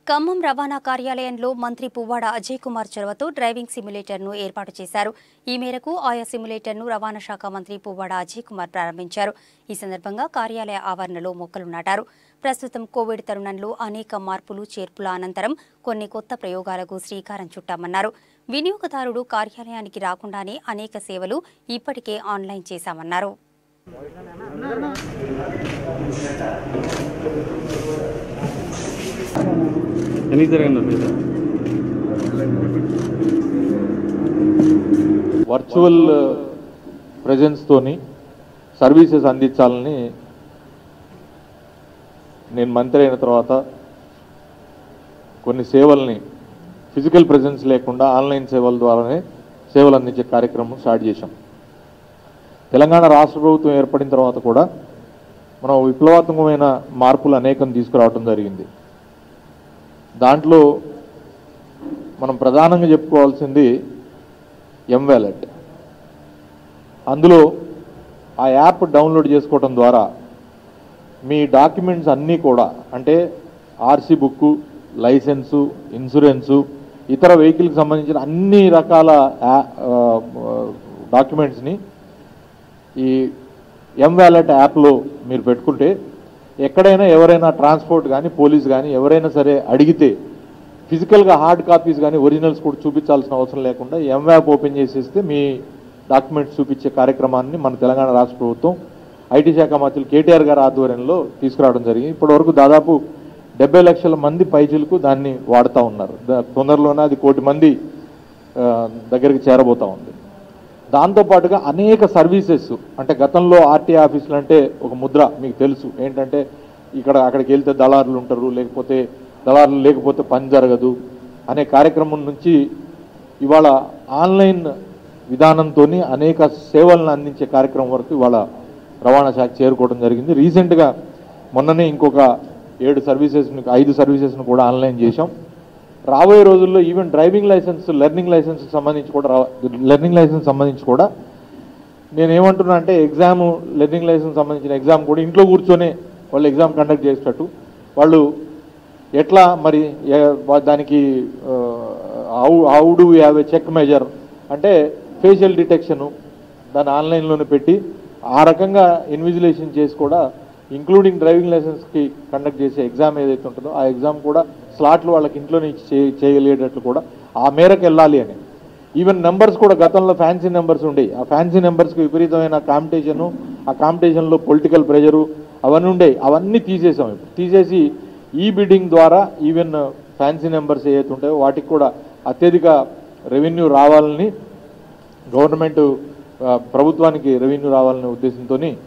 ఖమ్మం రవాణా కార్యాలయంలో మంత్రి పువ్వాడ అజయ్ కుమార్ చొరవతో డ్రైవింగ్ సిమ్యులేటర్ను ఏర్పాటు చేశారు ఈ మేరకు ఆయా సిమ్యులేటర్ను రవాణా శాఖ మంత్రి పువ్వాడ అజయ్ కుమార్ ప్రారంభించారు ఈ సందర్భంగా కార్యాలయ ఆవరణలో మొక్కలు నాటారు ప్రస్తుతం కోవిడ్ తరుణంలో అనేక మార్పులు చేర్పుల అనంతరం కొన్ని కొత్త ప్రయోగాలకు శ్రీకారం చుట్టామన్నారు వినియోగదారుడు కార్యాలయానికి రాకుండానే అనేక సేవలు ఇప్పటికే ఆన్లైన్ చేశామన్నారు ఎందుకు జరిగింది అది? వర్చువల్ తోని సర్వీసెస్ అందించాలని నేను మంత్రి అయిన తర్వాత కొన్ని సేవల్ని ఫిజికల్ ప్రెజెన్స్ లేకుండా ఆన్లైన్ సేవల ద్వారానే సేవలు అందించే కార్యక్రమం స్టార్ట్ చేశాం తెలంగాణ రాష్ట్ర ప్రభుత్వం ఏర్పడిన తర్వాత కూడా మనం విప్లవాత్మకమైన మార్పులు అనేకం తీసుకురావడం జరిగింది దాంట్లో మనం ప్రధానంగా చెప్పుకోవాల్సింది ఎం వ్యాలెట్ అందులో ఆ యాప్ డౌన్లోడ్ చేసుకోవడం ద్వారా మీ డాక్యుమెంట్స్ అన్నీ కూడా అంటే ఆర్సీ బుక్కు లైసెన్సు ఇన్సూరెన్సు ఇతర వెహికల్కి సంబంధించిన అన్ని రకాల యా- ఆ, డాక్యుమెంట్స్ని ఈ ఎం వ్యాలెట్ యాప్లో మీరు పెట్టుకుంటే ఎక్కడైనా ఎవరైనా ట్రాన్స్పోర్ట్ కానీ పోలీస్ కానీ ఎవరైనా సరే అడిగితే ఫిజికల్గా హార్డ్ కాపీస్ కానీ ఒరిజినల్స్ కూడా చూపించాల్సిన అవసరం లేకుండా ఎం యాప్ ఓపెన్ చేసేస్తే మీ డాక్యుమెంట్స్ చూపించే కార్యక్రమాన్ని మన తెలంగాణ రాష్ట్ర ప్రభుత్వం ఐటీ శాఖ మంత్రులు కేటీఆర్ గారి ఆధ్వర్యంలో తీసుకురావడం జరిగింది ఇప్పటివరకు దాదాపు డెబ్బై లక్షల మంది పైచులకు దాన్ని వాడుతూ ఉన్నారు ద- తొందరలోనే అది కోటి మంది ఆ, దగ్గరికి చేరబోతా ఉంది దాంతోపాటుగా అనేక సర్వీసెస్ అంటే గతంలో ఆర్టీ ఆఫీసులు అంటే ఒక ముద్ర మీకు తెలుసు ఏంటంటే ఇక్కడ అక్కడికి వెళ్తే దళారులు ఉంటారు లేకపోతే దళారులు లేకపోతే పని జరగదు అనే కార్యక్రమం నుంచి ఇవాళ ఆన్లైన్ విధానంతో అనేక సేవలను అందించే కార్యక్రమం వరకు ఇవాళ రవాణా శాఖ చేరుకోవడం జరిగింది రీసెంట్గా మొన్ననే ఇంకొక ఏడు సర్వీసెస్ని ఐదు సర్వీసెస్ను కూడా ఆన్లైన్ చేశాం రాబోయే రోజుల్లో even driving licence learning licence సంబంధించి కూడా రా లెర్నింగ్ లైసెన్స్ సంబంధించి కూడా నేను ఏమంటున్నా అంటే ఎగ్జామ్ లెర్నింగ్ లైసెన్స్ సంబంధించిన ఎగ్జామ్ కూడా ఇంట్లో కూర్చొనే వాళ్ళు ఎగ్జామ్ కండక్ట్ చేసేటట్టు వాళ్ళు ఎట్లా మరి ఏ- వా- దానికి how how do have a check measure అంటే ఫేషియల్ డిటెక్షను దాన్ని ఆన్లైన్లోనే పెట్టి ఆ రకంగా ఇన్విజిలేషన్ చేసి కూడా ఇంక్లూడింగ్ డ్రైవింగ్ లైసెన్స్కి కండక్ట్ చేసే ఎగ్జామ్ ఏదైతే ఉంటుందో ఆ ఎగ్జామ్ కూడా స్లాట్లు వాళ్ళకి ఇంట్లోనే ఇచ్చి చేయ- చేయగలిగేటట్లు కూడా ఆ మేరకు వెళ్ళాలి అని ఈవెన్ నెంబర్స్ కూడా గతంలో ఫ్యాన్సీ నెంబర్స్ ఉండేవి ఆ ఫ్యాన్సీ నెంబర్స్కి విపరీతమైన కాంపిటీషను ఆ కాంపిటీషన్లో పొలిటికల్ ప్రెషరు అవన్నీ ఉండేవి అవన్నీ తీసేసాం ఇప్పుడు తీసేసి ఈ బిడ్డింగ్ ద్వారా ఈవెన్ ఫ్యాన్సీ నెంబర్స్ ఏవైతే ఉంటాయో వాటికి కూడా అత్యధిక రెవెన్యూ రావాలని గవర్నమెంట్ ఆ, ప్రభుత్వానికి రెవెన్యూ రావాలనే ఉద్దేశంతో